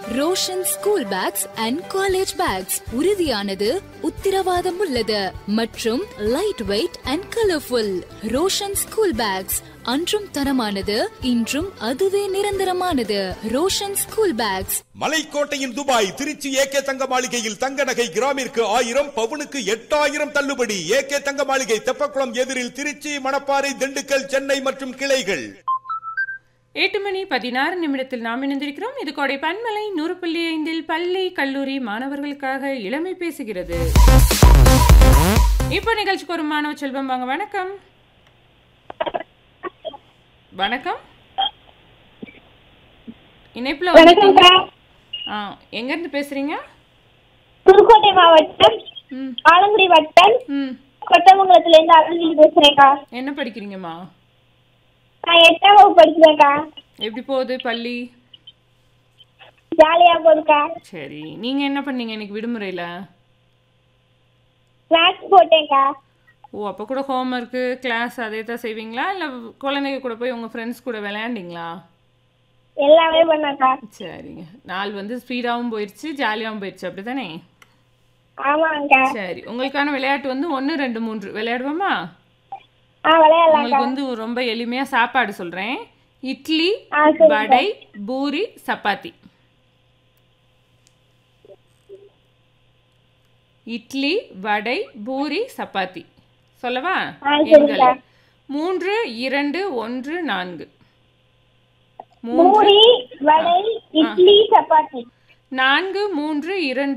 Roshan school bags and college bags உறுதியானது உத்தரவாதம் உள்ளது மற்றும் light weight and colourful Roshan school bags அன்றும் தரமானது இன்றும் அதுவே நிரந்தரமானது ரோஷன் ஸ்கூல் பேக்ஸ் மலைக்கோட்டையின் துபாய் திருச்சி ஏகே தங்க மாளிகையில் தங்க நகை கிராமிற்கு ஆயிரம் பவுனுக்கு எட்டாயிரம் தள்ளுபடி ஏகே தங்க மாளிகை தெப்பக்குளம் எதிரில் திருச்சி மணப்பாறை திண்டுக்கல் சென்னை மற்றும் கிளைகள் எட்டு மணி பதினாறு நிமிடத்தில் நாம் இணைந்திருக்கிறோம் இது கோடை பன்மலை நூறு புள்ளி ஐந்தில் பள்ளி கல்லூரி மாணவர்களுக்காக இளமை பேசுகிறது இப்போ நிகழ்ச்சிக்கு ஒரு மாணவ செல்வம் வாங்க வணக்கம் வணக்கம் இணைப்புல வந்துட்டீங்க ஆ எங்க இருந்து பேசுறீங்க புதுக்கோட்டை மாவட்டம் ம் ஆலங்குடி வட்டம் ம் கொட்டமங்கலத்துல இருந்து அருள்கிரி பேசுறேன்க்கா என்ன படிக்கிறீங்கம்மா நான் எட்டாம் வகுப்பு படிக்கிறேன்க்கா எப்படி போகுது பள்ளி ஜாலியா போகுதுக்கா சரி நீங்க என்ன பண்ணீங்க இன்னைக்கு விடுமுறையில மேக்ஸ் போட்டேன்க்கா ஓ அப்போ கூட ஹோம்ஒர்க்கு கிளாஸ் அதே தான் செய்வீங்களா இல்லை குழந்தைங்க கூட போய் உங்கள் ஃப்ரெண்ட்ஸ் கூட விளையாண்டிங்களா எல்லாமே பண்ணேன்க்கா சரிங்க நாள் வந்து ஸ்பீடாகவும் போயிடுச்சு ஜாலியாகவும் போயிடுச்சு அப்படி தானே ஆமாங்கக்கா சரி உங்களுக்கான விளையாட்டு வந்து ஒன்று ரெண்டு மூன்று விளையாடுவோமா ஆ விளையாடலாம்க்கா உங்களுக்கு வந்து ரொம்ப எளிமையாக சாப்பாடு சொல்கிறேன் இட்லி ஆ சரிக்கா வடை பூரி சப்பாத்தி இட்லி வடை பூரி சப்பாத்தி சொல்லவா ஆ, சரிக்கா. எண்கள் மூன்று இரண்டு ஒன்று நான்கு மூன்று பூரி வடை இட்லி சப்பாத்தி நான்கு மூன்று இரண்டு